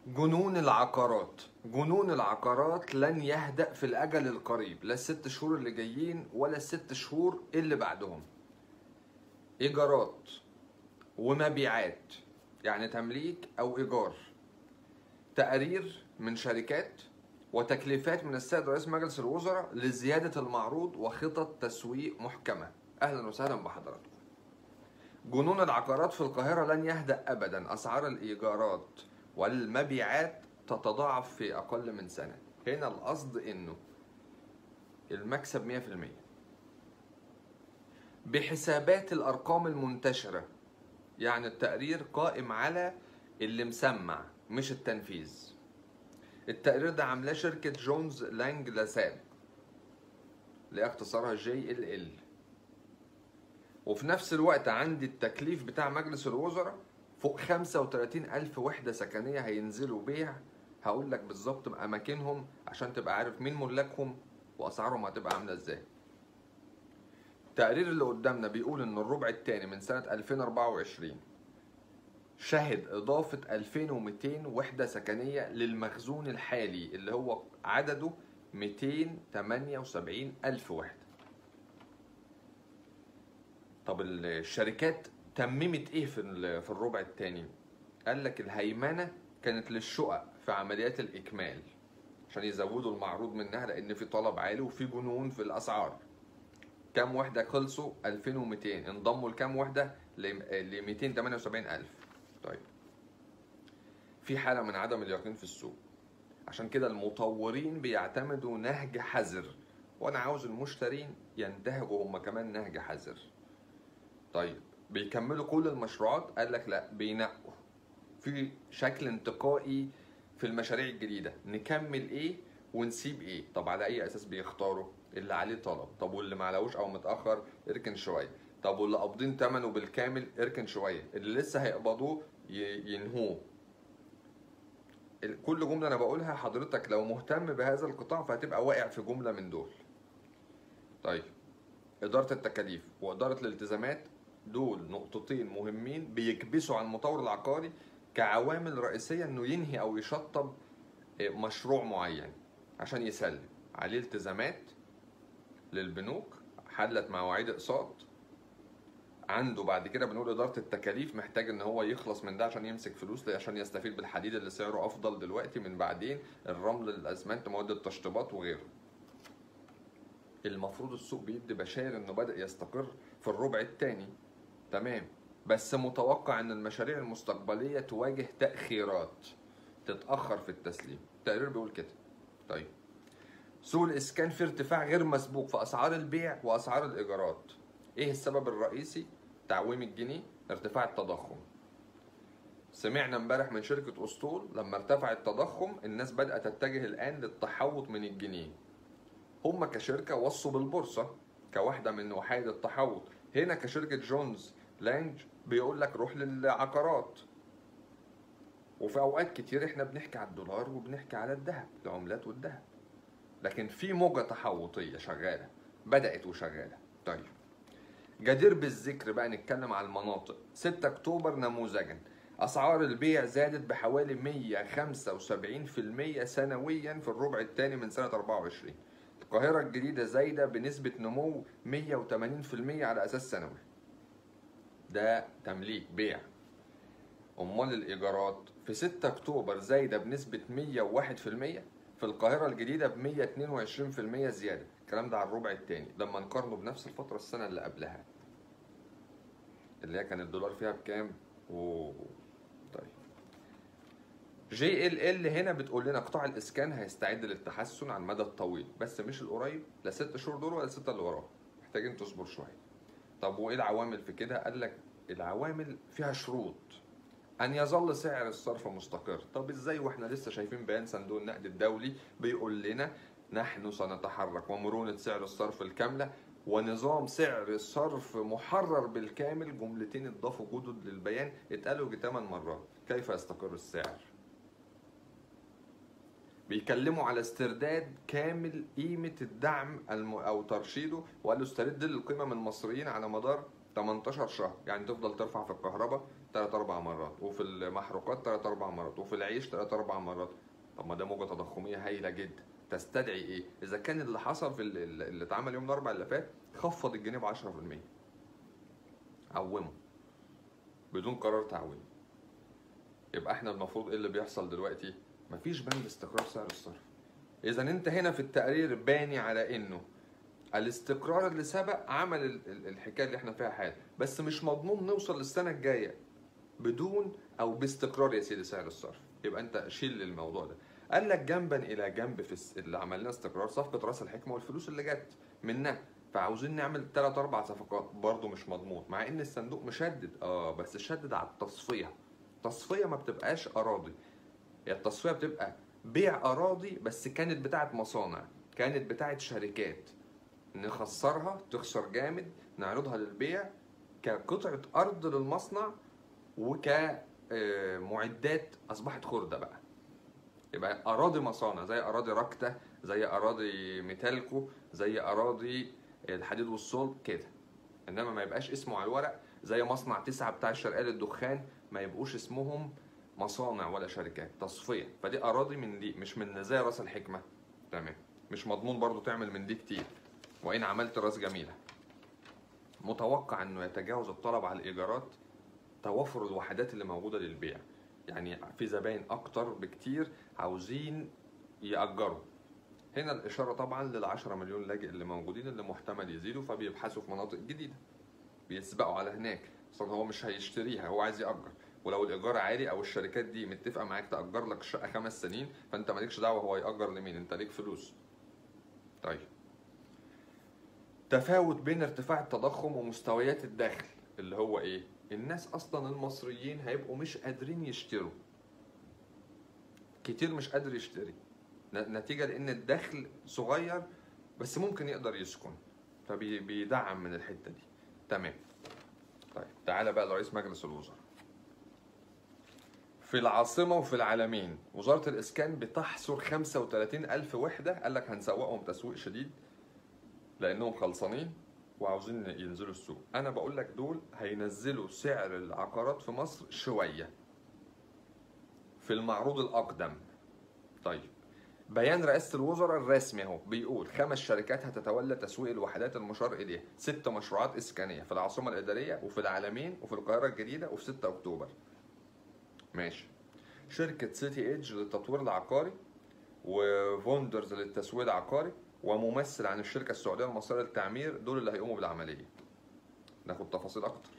جنون العقارات جنون العقارات لن يهدأ في الأجل القريب لا الست شهور اللي جايين ولا الست شهور اللي بعدهم إيجارات ومبيعات يعني تمليك أو إيجار تقارير من شركات وتكليفات من السيد رئيس مجلس الوزراء لزيادة المعروض وخطط تسويق محكمة أهلا وسهلا بحضراتكم جنون العقارات في القاهرة لن يهدأ أبدا أسعار الإيجارات والمبيعات تتضاعف في أقل من سنة هنا القصد إنه المكسب 100% بحسابات الأرقام المنتشرة يعني التقرير قائم على اللي مسمع مش التنفيذ التقرير ده عاملاه شركة جونز لانج لاساب اللي اختصارها جي ال ال وفي نفس الوقت عندي التكليف بتاع مجلس الوزراء فوق 35 ألف وحدة سكنية هينزلوا بيع هقول لك بالظبط أماكنهم عشان تبقى عارف مين ملاكهم وأسعارهم هتبقى عاملة إزاي التقرير اللي قدامنا بيقول إن الربع الثاني من سنة 2024 شهد إضافة 2200 وحدة سكنية للمخزون الحالي اللي هو عدده 278 ألف وحدة طب الشركات تممت ايه في في الربع الثاني قال لك الهيمنه كانت للشقق في عمليات الاكمال عشان يزودوا المعروض منها لان في طلب عالي وفي جنون في الاسعار كام وحده خلصوا 2200 انضموا لكام وحده ل 278000 طيب في حاله من عدم اليقين في السوق عشان كده المطورين بيعتمدوا نهج حذر وانا عاوز المشترين ينتهجوا هم كمان نهج حذر طيب بيكملوا كل المشروعات قال لك لا بينقوا في شكل انتقائي في المشاريع الجديده نكمل ايه ونسيب ايه طب على اي اساس بيختاروا اللي عليه طلب طب واللي ما عليهوش او متاخر اركن شويه طب واللي قابضين ثمنه بالكامل اركن شويه اللي لسه هيقبضوه ينهوه كل جمله انا بقولها حضرتك لو مهتم بهذا القطاع فهتبقى واقع في جمله من دول طيب اداره التكاليف واداره الالتزامات دول نقطتين مهمين بيكبسوا على المطور العقاري كعوامل رئيسيه انه ينهي او يشطب مشروع معين عشان يسلم عليه التزامات للبنوك حلت مواعيد اقساط عنده بعد كده بنقول اداره التكاليف محتاج ان هو يخلص من ده عشان يمسك فلوس عشان يستفيد بالحديد اللي سعره افضل دلوقتي من بعدين الرمل الاسمنت مواد التشطيبات وغيره المفروض السوق بيدي بشاير انه بدا يستقر في الربع الثاني تمام بس متوقع ان المشاريع المستقبليه تواجه تاخيرات تتاخر في التسليم التقرير بيقول كده طيب سوق الاسكان في ارتفاع غير مسبوق في اسعار البيع واسعار الايجارات ايه السبب الرئيسي تعويم الجنيه ارتفاع التضخم سمعنا امبارح من شركة أسطول لما ارتفع التضخم الناس بدأت تتجه الآن للتحوط من الجنيه هم كشركة وصوا بالبورصة كواحدة من وحيد التحوط هنا كشركة جونز لانج بيقول لك روح للعقارات وفي اوقات كتير احنا بنحكي على الدولار وبنحكي على الذهب العملات والذهب لكن في موجة تحوطية شغالة بدأت وشغالة طيب جدير بالذكر بقى نتكلم على المناطق 6 اكتوبر نموذجا اسعار البيع زادت بحوالي 175% سنويا في الربع الثاني من سنة 24 القاهرة الجديدة زايدة بنسبة نمو 180% على أساس سنوي ده تمليك بيع امال الايجارات في 6 اكتوبر زايده بنسبه 101% في القاهره الجديده ب 122% زياده الكلام ده على الربع الثاني لما نقارنه بنفس الفتره السنه اللي قبلها اللي هي كان الدولار فيها بكام و طيب جي ال ال هنا بتقول لنا قطاع الاسكان هيستعد للتحسن على المدى الطويل بس مش القريب لا ست شهور دول ولا الستة اللي وراه محتاجين تصبر شويه طب وايه العوامل في كده قال لك العوامل فيها شروط ان يظل سعر الصرف مستقر طب ازاي واحنا لسه شايفين بيان صندوق النقد الدولي بيقول لنا نحن سنتحرك ومرونه سعر الصرف الكامله ونظام سعر الصرف محرر بالكامل جملتين اتضافوا جدد للبيان اتقالوا 8 مرات كيف يستقر السعر بيكلموا على استرداد كامل قيمة الدعم الم... أو ترشيده وقالوا استرد القيمة من المصريين على مدار 18 شهر يعني تفضل ترفع في الكهرباء ثلاث اربع مرات وفي المحروقات ثلاث اربع مرات وفي العيش ثلاث اربع مرات طب ما ده موجه تضخميه هايله جدا تستدعي ايه اذا كان اللي حصل في ال- ال- اللي اتعمل يوم الاربعاء اللي فات خفض الجنيه ب 10% عومه بدون قرار تعويم يبقى احنا المفروض ايه اللي بيحصل دلوقتي مفيش بند استقرار سعر الصرف اذا انت هنا في التقرير باني على انه الاستقرار اللي سبق عمل ال- ال- الحكايه اللي احنا فيها حاجه بس مش مضمون نوصل للسنه الجايه بدون او باستقرار يا سيدي سعر الصرف يبقى انت شيل الموضوع ده قال لك جنبا الى جنب في الس- اللي عملنا استقرار صفقه راس الحكمه والفلوس اللي جت منها فعاوزين نعمل ثلاث اربع صفقات برضه مش مضمون مع ان الصندوق مشدد اه بس شدد على التصفيه التصفيه ما بتبقاش اراضي هي التصفيه بتبقى بيع اراضي بس كانت بتاعت مصانع كانت بتاعت شركات نخسرها تخسر جامد نعرضها للبيع كقطعه ارض للمصنع وكمعدات اصبحت خرده بقى يبقى اراضي مصانع زي اراضي راكتا زي اراضي ميتالكو زي اراضي الحديد والصلب كده انما ما يبقاش اسمه على الورق زي مصنع تسعة بتاع الشرقية للدخان ما يبقوش اسمهم مصانع ولا شركات تصفية فدي اراضي من دي مش من زي راس الحكمة تمام مش مضمون برضو تعمل من دي كتير وان عملت راس جميلة متوقع انه يتجاوز الطلب على الايجارات توفر الوحدات اللي موجودة للبيع يعني في زباين اكتر بكتير عاوزين يأجروا هنا الإشارة طبعا لل 10 مليون لاجئ اللي موجودين اللي محتمل يزيدوا فبيبحثوا في مناطق جديدة بيسبقوا على هناك اصلا هو مش هيشتريها هو عايز يأجر ولو الإيجار عالي أو الشركات دي متفقة معاك تأجر لك الشقة خمس سنين فأنت مالكش دعوة هو يأجر لمين أنت ليك فلوس طيب تفاوت بين ارتفاع التضخم ومستويات الدخل اللي هو ايه الناس اصلا المصريين هيبقوا مش قادرين يشتروا كتير مش قادر يشتري ن- نتيجة لان الدخل صغير بس ممكن يقدر يسكن فبيدعم من الحتة دي تمام طيب تعالى بقى لرئيس مجلس الوزراء في العاصمة وفي العالمين وزارة الإسكان بتحصر 35 ألف وحدة قال لك هنسوقهم تسويق شديد لانهم خلصانين وعاوزين ينزلوا السوق انا بقول لك دول هينزلوا سعر العقارات في مصر شويه في المعروض الاقدم طيب بيان رئاسة الوزراء الرسمي اهو بيقول خمس شركات هتتولى تسويق الوحدات المشار اليها ست مشروعات اسكانيه في العاصمه الاداريه وفي العالمين وفي القاهره الجديده وفي 6 اكتوبر ماشي شركه سيتي ايدج للتطوير العقاري وفوندرز للتسويق العقاري وممثل عن الشركه السعوديه المصريه للتعمير دول اللي هيقوموا بالعمليه ناخد تفاصيل اكتر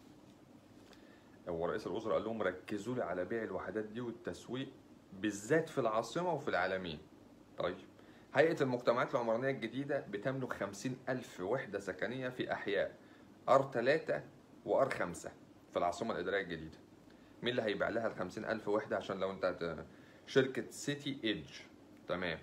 هو رئيس الوزراء قال لهم ركزوا لي على بيع الوحدات دي والتسويق بالذات في العاصمه وفي العالمين طيب هيئه المجتمعات العمرانيه الجديده بتملك 50 الف وحده سكنيه في احياء ار 3 وار 5 في العاصمه الاداريه الجديده مين اللي هيبيع لها ال 50 الف وحده عشان لو انت هت... شركه سيتي ايدج تمام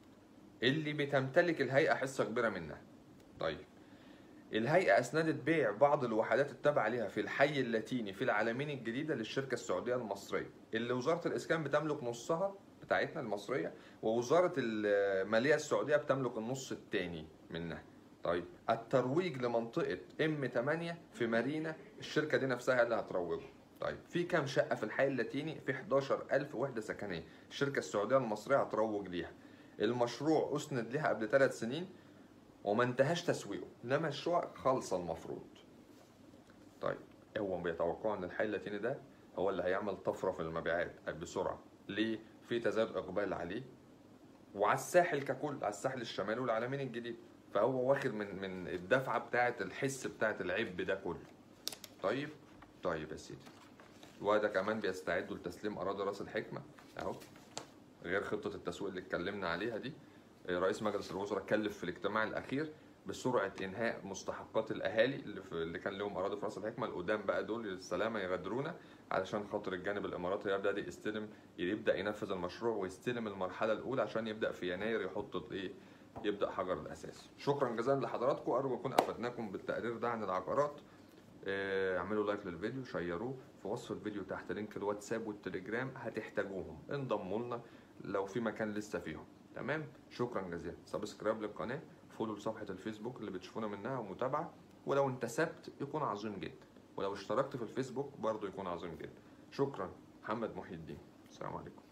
اللي بتمتلك الهيئة حصة كبيرة منها طيب الهيئة أسندت بيع بعض الوحدات التابعة لها في الحي اللاتيني في العالمين الجديدة للشركة السعودية المصرية اللي وزارة الإسكان بتملك نصها بتاعتنا المصرية ووزارة المالية السعودية بتملك النص التاني منها طيب الترويج لمنطقة ام 8 في مارينا الشركة دي نفسها اللي هتروجه طيب في كام شقة في الحي اللاتيني في 11000 وحدة سكنية الشركة السعودية المصرية هتروج ليها المشروع اسند لها قبل ثلاث سنين وما انتهاش تسويقه انما الشقق خالصه المفروض طيب هو بيتوقعوا ان الحي اللاتيني ده هو اللي هيعمل طفره في المبيعات بسرعه ليه في تزايد اقبال عليه وعلى الساحل ككل على الساحل الشمالي والعالمين الجديد فهو واخد من من الدفعه بتاعه الحس بتاعه العب ده كله طيب طيب يا سيدي وده كمان بيستعدوا لتسليم اراضي راس الحكمه اهو غير خطه التسويق اللي اتكلمنا عليها دي رئيس مجلس الوزراء كلف في الاجتماع الاخير بسرعه انهاء مستحقات الاهالي اللي, في اللي كان لهم اراضي في راس الحكمه القدام بقى دول السلامه يغادرونا علشان خاطر الجانب الاماراتي يبدا يستلم يبدا ينفذ المشروع ويستلم المرحله الاولى عشان يبدا في يناير يحط الايه يبدا حجر الاساس شكرا جزيلا لحضراتكم ارجو اكون افدناكم بالتقرير ده عن العقارات آه، اعملوا لايك للفيديو شيروه في وصف الفيديو تحت لينك الواتساب والتليجرام هتحتاجوهم انضموا لنا لو في مكان لسه فيهم تمام شكرا جزيلا سبسكرايب للقناه فولو لصفحه الفيسبوك اللي بتشوفونا منها ومتابعه ولو انتسبت يكون عظيم جدا ولو اشتركت في الفيسبوك برضو يكون عظيم جدا شكرا محمد محي الدين السلام عليكم